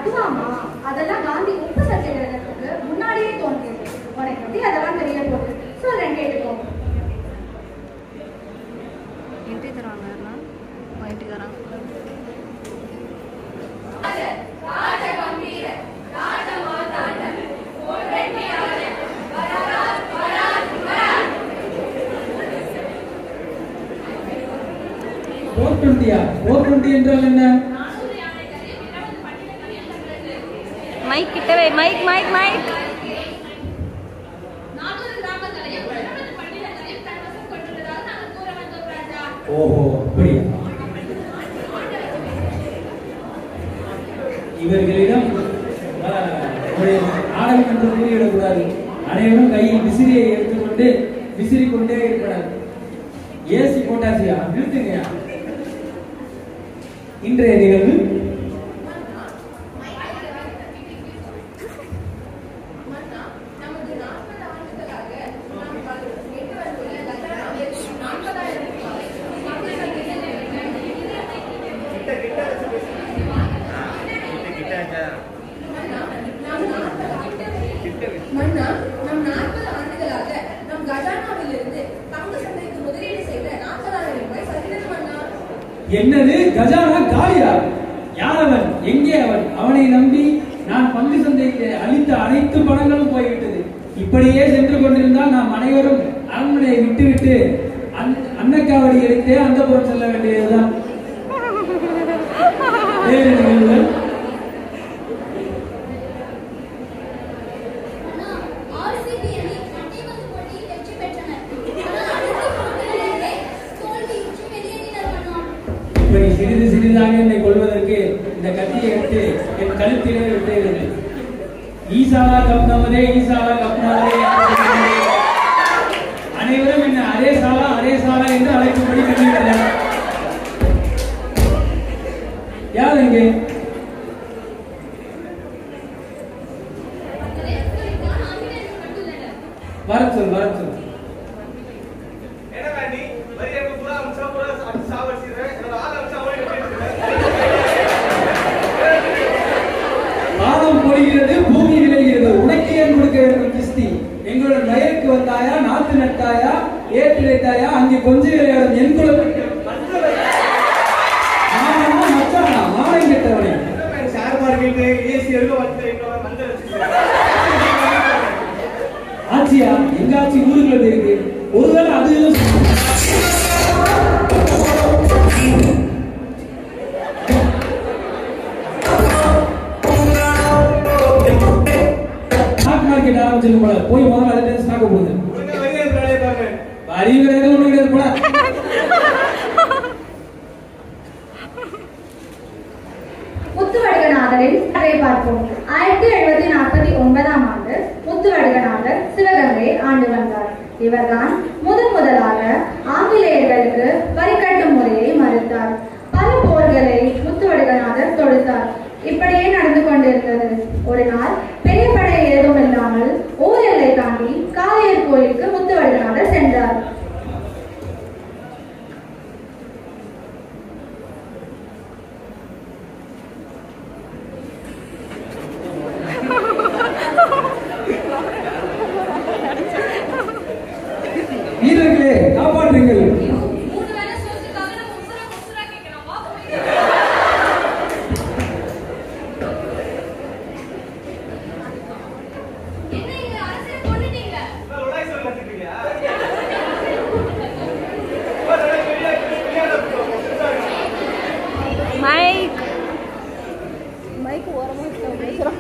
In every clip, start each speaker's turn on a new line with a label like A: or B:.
A: அதுவாமா அதெல்லாம் காந்தி உப்பு சத்தியாகிரகத்துக்கு முன்னாடியே தோன்றியது உனக்கு எப்படி அதெல்லாம் தெரிய போகுது சொல்றேன் கேட்டுக்கோ
B: என்ட்ரி தராங்க என்ட்ரி தராங்க
C: ஃபோர் டுவெண்ட்டியா ஃபோர் டுவெண்ட்டி என்றால் என்ன
B: மைக் கிட்டவே மைக் மைக் மைக்
C: ஓஹோ அப்படியா இவர்களிடம் ஆஹ், ஒரு நாடகம் என்று கூறிவிடக்கூடாது அனைவரும் கையில் விசிறியை எடுத்துக்கொண்டு விசிறி கொண்டே இருக்கிறார் ஏசி போட்டாச்சியா நிறுத்துங்கயா இன்றைய நிகழ்வு
D: மன்னா நம் நாற்பது ஆண்டுகளாக நம் கஜானாவிலிருந்து பங்கு சந்தைக்கு முதலீடு செய்த நாற்பதாயிரம் ரூபாய் சரிந்தது மன்னா
C: என்னது கஜானா காலியா யார் அவன் எங்கே அவன் அவனை நம்பி நான் பங்கு சந்தைக்கு அளித்த அனைத்து பணங்களும் போய்விட்டது இப்படியே சென்று கொண்டிருந்தால் நாம் அனைவரும் அரண்மனையை விட்டுவிட்டு அன்- அன்னக்காவடி எடுத்தே அந்த புறம் செல்ல வேண்டியதுதான் வேறு நிகழ்வுகள்
A: ஆர்சிபி அணி மட்டைபந்து போட்டியில் வெற்றி பெற்றனர் ஆனால் அடுத்த போட்டியிலேயே தோல்வியுற்று வெளியேறினர் மன்னா
C: இப்படி சிறிது சிறிதாக என்னை கொள்வதற்கு இந்த கத்தியை எடுத்து என் கழுத்திலே விட்டீர்கள் ஈசாலா கப் நமதே ஈசாலா கப் நமதே என்று சொல்லுகிறேன். அனைவரும் என்ன அரே சாலா அரே சாலா என்று அழைக்கும்படி கண்டிருக்கிறார் யார் இங்கே வர சொல் வர சொல்
E: என்னடா நீ மரியாதை பூரா அம்சா பூரா அடிச்சு சாவடிச்சிடுறேன் என்னோட ஆள் அம்சா ஓடி
C: வானம் பொழிகிறது பூமி விளைகிறது உனக்கு ஏன் கொடுக்க வேண்டும் கிஸ்தி எங்களோட வயலுக்கு வந்தாயா நாத்து நட்டாயா ஏற்று வைத்தாயா அங்கே கொஞ்சம் விளையாடும் என் குலத்துக்கு மாமனா மச்சானா மானம் கெட்டவனே
E: ஷேர் மார்க்கெட் ஏசி எடுக்க வந்து என்னோட மஞ்சள் வச்சிருக்கேன்
C: ஆட்சியா எங்க ஆட்சி ஊருக்குள்ள இருக்கு ஒருவேளை அது எதுவும் ஸ்டாக் மார்க்கெட் ஆரம்பிச்சிருக்க போல போய் முதல்ல அதை ஸ்டாக் போடுங்க
E: உனக்கு மரியாதை வேலையை பாருங்க
C: அறிவுறது ஒண்ணு கிடையாது போல
A: முத்துவடுகநாதரின் கதை பார்ப்போம் ஆயிரத்தி எழுபத்தி நாற்பத்தி ஒன்பதாம் ஆண்டு முத்துவடுகநாதர் சிவகங்கையை ஆண்டு வந்தார் இவர்தான் முதன் முதலாக ஆங்கிலேயர்களுக்கு வரி கட்டும் முறையை மறுத்தார் பல போர்களை முத்துவடுகநாதர் தொடுத்தார் இப்படியே நடந்து கொண்டிருந்தது ஒரு நாள் பெரிய படை ஏதும் இல்லாமல் ஊர் எல்லை தாண்டி காளையர் கோயிலுக்கு முத்துவடுகநாதர் சென்றார்
C: வீரர்களே காப்பாற்றுங்கள்
D: மூணு வேளை சோத்துக்காக நம்ம உசுரா உசுரா கேட்கணும் வா போய் என்ன இங்க அரசியல் கொண்டுட்டீங்க
E: நான் உடாய் சொல்ல கத்துக்கிட்டியா ஒரு நாளைக்கு வெளியே வெளியே
B: மைக் மைக் ஓரமா வச்சு பேசுறோம்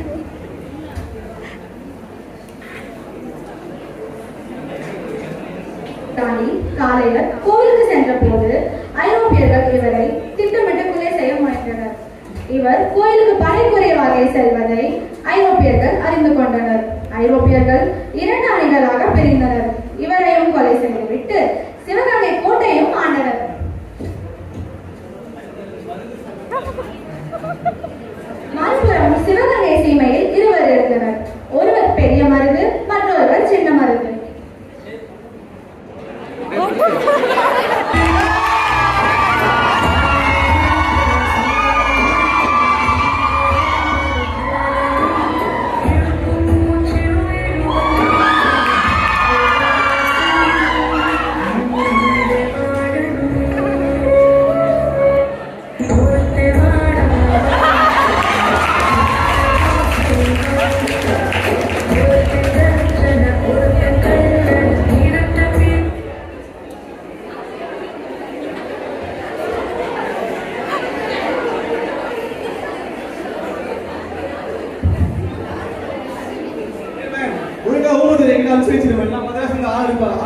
A: தாண்டி காலையில் கோவிலுக்கு சென்ற போது ஐரோப்பியர்கள் இவரை திட்டமிட்டு கொலை செய்ய முயன்றனர் இவர் கோயிலுக்கு படை குறைவாக செல்வதை ஐரோப்பியர்கள் அறிந்து கொண்டனர் ஐரோப்பியர்கள் இரண்டு அணிகளாக பிரிந்தனர் இவரையும் கொலை செய்துவிட்டு சிவகங்கை கோட்டையும் ஆண்டனர் மறுபுறம் சிவகங்கை சீமையில் இருவர் இருந்தனர் ஒருவர் பெரிய மருது மற்றொருவர் சின்ன மருது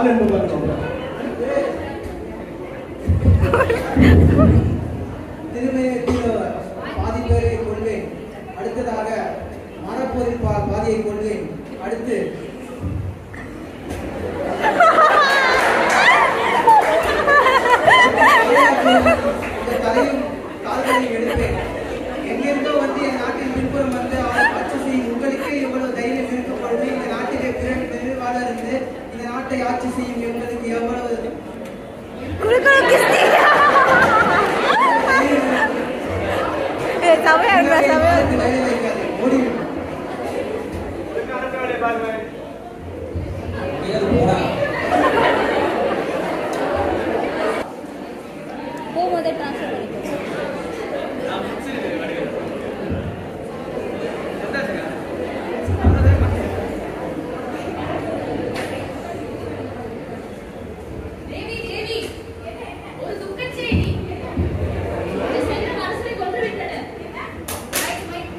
F: யார் என்று பார்க்கிறோம்
G: திருமயத்தில் பாதி பேரை கொள்வேன் அடுத்ததாக மரப்போரில் பா பாதியை கொள்வேன் அடுத்து இந்த தலையும் கால்களையும் எடுப்பேன் எங்கிருந்தோ வந்து என் நாட்டின் பின்புறம் வந்து அவர் ஆட்சி செய்யும் உங்களுக்கே எவ்வளவு தைரியம் இருக்கப்பொழுது இந்த நாட்டிலே பிறகு நிறைவாளர் இருந்து இந்த நாட்டை ஆட்சி செய்யும் எங்களுக்கு எவ்வளவு
B: குடு குடு கிஸ்தி ஏ சமையா இருக்கா சமையா
G: தைரியம் வேலை வைக்காது ஓடிவிடும்
E: அடுத்த வேலையை பாருங்க
B: போகும்போதே ட்ரான்ஸ்ஃபர் பண்ணிக்கோ
D: தேவி தேவி ஒரு துக்கச் செய்தி ஒரு சென்ற மனசை கொன்று விட்டன மைக், மைக்.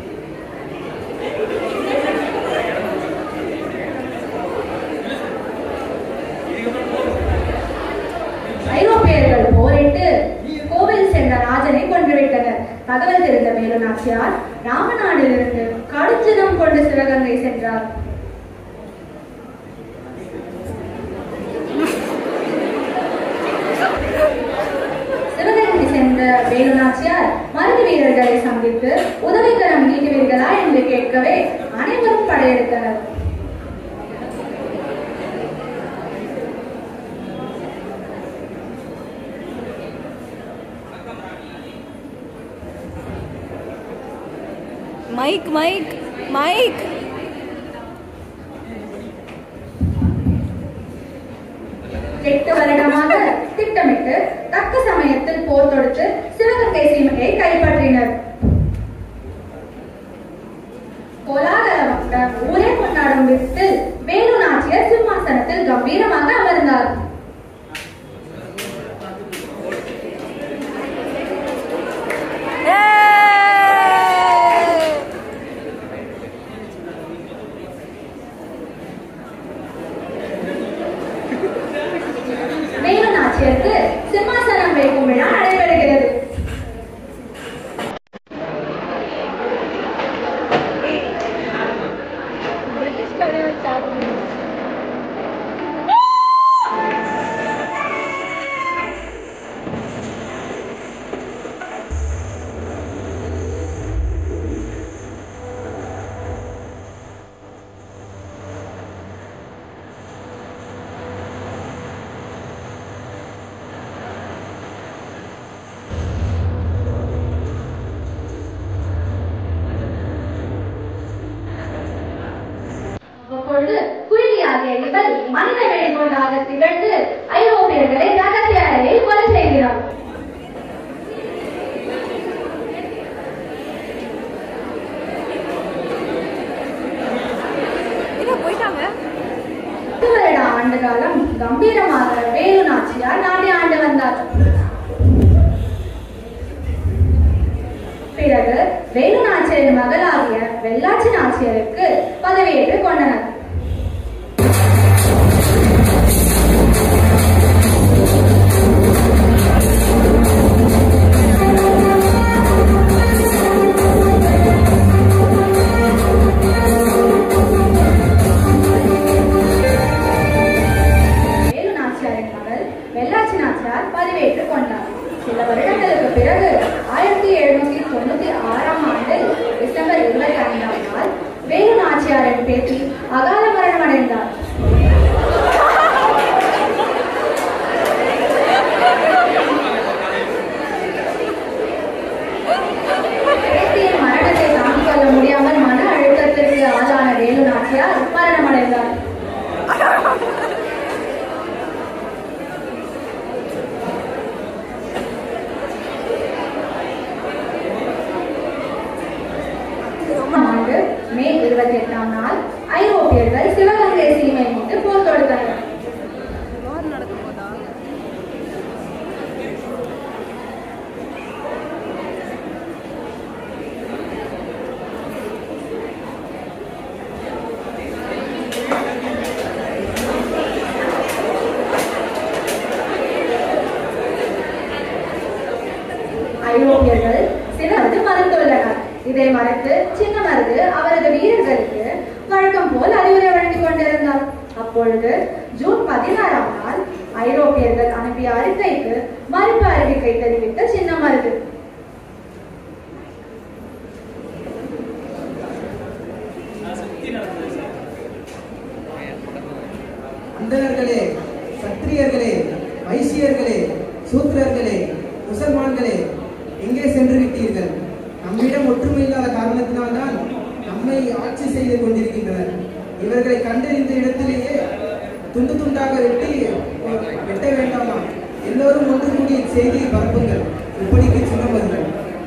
A: ஐரோப்பியர்கள் போரிட்டு கோவில் சென்ற ராஜனை கொன்றுவிட்டனர் தகவல் தெரிந்த மேலும் நாச்சியார் ராமநாடிலிருந்து கடுஞ்சினம் கொண்டு சிவகங்கை சென்றார் சிவகங்கை சென்ற வேலு நாச்சியார் மருது வீரர்களை சந்தித்து உதவிக்கரம் நீட்டுவீர்களா என்று கேட்கவே அனைவரும் படையெடுத்தனர்
B: மைக் மைக் மைக்
A: எட்டு வருடமாக திட்டமிட்டு தக்க சமயத்தில் போர் தொடுத்து சிவகங்கை சீமையை கைப்பற்றினர் கோலாகலமாக ஊரே கொண்டாடும் விதத்தில் வேலு நாச்சியர் சிம்மாசனத்தில் கம்பீரமாக அமர்ந்தார்
B: ஏய்!
A: வேலு நாச்சியருக்கு சிம்மாசனம் வைக்கும் விழா நடைபெறுகிறது
B: பிரிட்டிஷ்காரே சாப்பிடு
A: அப்பொழுது குயிலியாகிய இவள் மனித வெடிகொண்டாக திகழ்ந்து ஐரோப்பியர்களை ரகசிய அறையில் கொலை செய்கிறார்
B: எங்க போயிட்டாங்க
A: பத்து வருட ஆண்டு காலம் கம்பீரமாக வேலு நாச்சியார் நாட்டை ஆண்டு வந்தார் பிறகு வேலு நாச்சியரின் மகளாகிய வெள்ளாச்சி நாச்சியருக்கு பதவியேற்றுக் கொண்டனர் வேலு நாச்சியாரின் மகள் வெள்ளாச்சி நாச்சியார் பதவியேற்றுக் கொண்டார் சில வருடங்களுக்கு பிறகு ஆயிரத்தி எழுநூத்தி தொண்ணூத்தி ஆறாம் ஆண்டு டிசம்பர் இருபத்தி ஐந்தாம் நாள் வேலு நாச்சியாரின் பேத்தி அகால மரணம் அடைந்தார் பேத்தியின் மரணத்தை தாங்கிக் கொள்ள முடியாமல் மன அழுத்தத்திற்கு ஆளான வேலு நாச்சியார் மரணமடைந்தார் ஆண்டு மே இருபத்தி எட்டாம் நாள் ஐரோப்பியர்கள் சிவகங்கை சீமை மீது போர் தொடுத்தனர்
B: வார் நடக்கும் போதா
A: ஐரோப்பியர்கள் சிலரது மறுத்துள்ளனர் இதை மறைத்து சின்ன மருது அவரது வீரர்களுக்கு வழக்கம் போல் அறிவுரை வழங்கிக் கொண்டிருந்தார் அப்பொழுது ஜூன் பதினாறாம் நாள் ஐரோப்பியர்கள் அனுப்பிய அறிக்கைக்கு மறுப்பு அறிவிக்கை தெரிவித்த சின்ன மருது
G: அந்தணர்களே சத்திரியர்களே வைசியர்களே சூத்திரர்களே முசல்மான்களே எங்கே சென்று விட்டீர்கள் நம்மிடம் ஒற்றுமை இல்லாத காரணத்தினால்தான் நம்மை ஆட்சி செய்து கொண்டிருக்கின்றனர் இவர்களை கண்டறிந்த இடத்திலேயே துண்டு துண்டாக வெட்டி வெட்ட வேண்டாமா எல்லோரும் ஒன்று கூடி செய்தியை பரப்புங்கள் இப்படிக்கு சின்னமர்கள்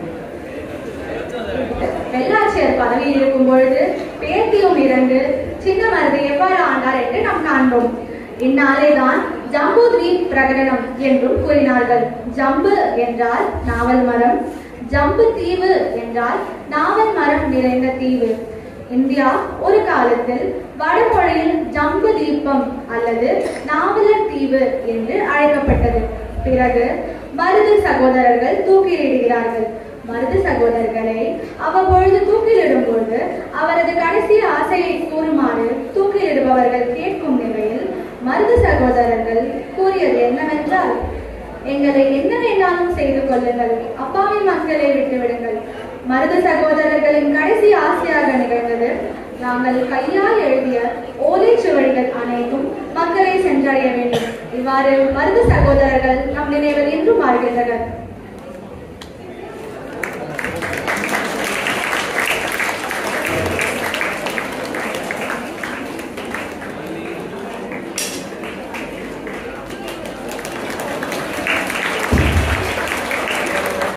A: வெள்ளாட்சியர் பதவியில் இருக்கும் பொழுது பேத்தியும் இறந்து சின்ன மருது எவ்வாறு ஆண்டார் என்று நாம் காண்போம் இந்நாளேதான் ஜம்பு தீப் பிரகடனம் என்றும் கூறினார்கள் ஜம்பு என்றால் நாவல் மரம் ஜம்பு தீவு என்றால் நாவல் மரம் நிறைந்த தீவு இந்தியா ஒரு காலத்தில் வடமொழியில் ஜம்பு தீபம் அல்லது நாவலர் தீவு என்று அழைக்கப்பட்டது பிறகு மருது சகோதரர்கள் தூக்கிலிடுகிறார்கள் மருது சகோதரர்களை அவ்வப்பொழுது தூக்கிலிடும் பொழுது அவரது கடைசி ஆசையை கூறுமாறு தூக்கிலிடுபவர்கள் கேட்கும் நிலையில் மருது சகோதரர்கள் கூறியது என்னவென்றால் எங்களை என்ன வேண்டாலும் செய்து கொள்ளுங்கள் அப்பாவி மக்களை விட்டு விடுங்கள் மருது சகோதரர்களின் கடைசி ஆசையாக நிகழ்ந்தது நாங்கள் கையால் எழுதிய ஓலைச்சுவடிகள் அனைத்தும் மக்களை சென்றடைய வேண்டும் இவ்வாறு மருது சகோதரர்கள் நம் நினைவில் இன்றும் வாழ்கின்றனர்